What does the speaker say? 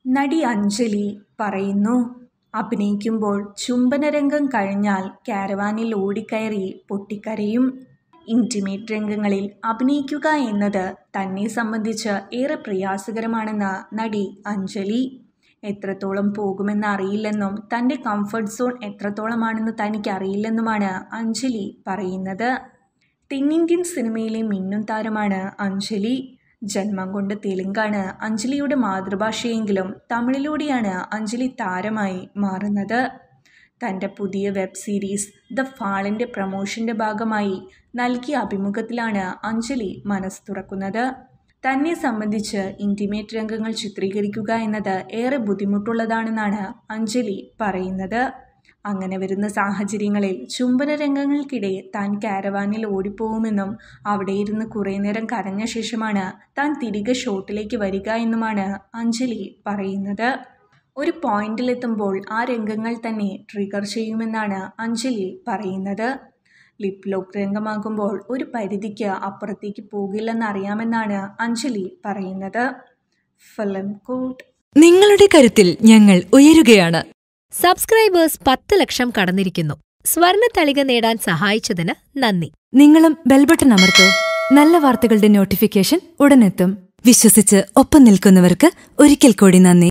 നടി അഞ്ജലി പറയുന്നു അഭിനയിക്കുമ്പോൾ ചുംബനരംഗം കഴിഞ്ഞാൽ കാരവാനിൽ ഓടിക്കയറി പൊട്ടിക്കരയും ഇൻറ്റിമേറ്റ് രംഗങ്ങളിൽ അഭിനയിക്കുക എന്നത് തന്നെ സംബന്ധിച്ച് ഏറെ പ്രയാസകരമാണെന്ന് നടി അഞ്ജലി എത്രത്തോളം പോകുമെന്ന് അറിയില്ലെന്നും തൻ്റെ കംഫർട്ട് സോൺ എത്രത്തോളമാണെന്ന് തനിക്ക് അറിയില്ലെന്നുമാണ് അഞ്ജലി പറയുന്നത് തെന്നിന്ത്യൻ സിനിമയിലെ മിന്നും താരമാണ് അഞ്ജലി ജന്മം കൊണ്ട് തെലുങ്കാണ് അഞ്ജലിയുടെ മാതൃഭാഷയെങ്കിലും തമിഴിലൂടെയാണ് അഞ്ജലി താരമായി മാറുന്നത് തൻ്റെ പുതിയ വെബ് സീരീസ് ദ ഫാളിൻ്റെ പ്രമോഷൻ്റെ ഭാഗമായി നൽകിയ അഭിമുഖത്തിലാണ് അഞ്ജലി മനസ്സ് തുറക്കുന്നത് തന്നെ സംബന്ധിച്ച് ഇൻറ്റിമേറ്റ് രംഗങ്ങൾ ചിത്രീകരിക്കുക എന്നത് ഏറെ ബുദ്ധിമുട്ടുള്ളതാണെന്നാണ് അഞ്ജലി പറയുന്നത് അങ്ങനെ വരുന്ന സാഹചര്യങ്ങളിൽ ചുംബന രംഗങ്ങൾക്കിടെ താൻ കാരവാനിൽ ഓടിപ്പോകുമെന്നും അവിടെ ഇരുന്ന് കുറേ നേരം കരഞ്ഞ ശേഷമാണ് താൻ തിരികെ ഷോട്ടിലേക്ക് വരിക എന്നുമാണ് അഞ്ജലി പറയുന്നത് ഒരു പോയിന്റിലെത്തുമ്പോൾ ആ രംഗങ്ങൾ തന്നെ ട്രിഗർ ചെയ്യുമെന്നാണ് അഞ്ജലി പറയുന്നത് ലിപ് ലോക്ക് രംഗമാകുമ്പോൾ ഒരു പരിധിക്ക് അപ്പുറത്തേക്ക് പോകില്ലെന്നറിയാമെന്നാണ് അഞ്ജലി പറയുന്നത് ഫിലിം കോട്ട് നിങ്ങളുടെ കരുത്തിൽ ഞങ്ങൾ ഉയരുകയാണ് സബ്സ്ക്രൈബേഴ്സ് പത്ത് ലക്ഷം കടന്നിരിക്കുന്നു സ്വർണ തളിക നേടാൻ സഹായിച്ചതിന് നന്ദി നിങ്ങളും ബെൽബട്ടൺ അമർത്തോ നല്ല വാർത്തകളുടെ നോട്ടിഫിക്കേഷൻ ഉടനെത്തും വിശ്വസിച്ച് ഒപ്പം നിൽക്കുന്നവർക്ക് ഒരിക്കൽ കൂടി നന്ദി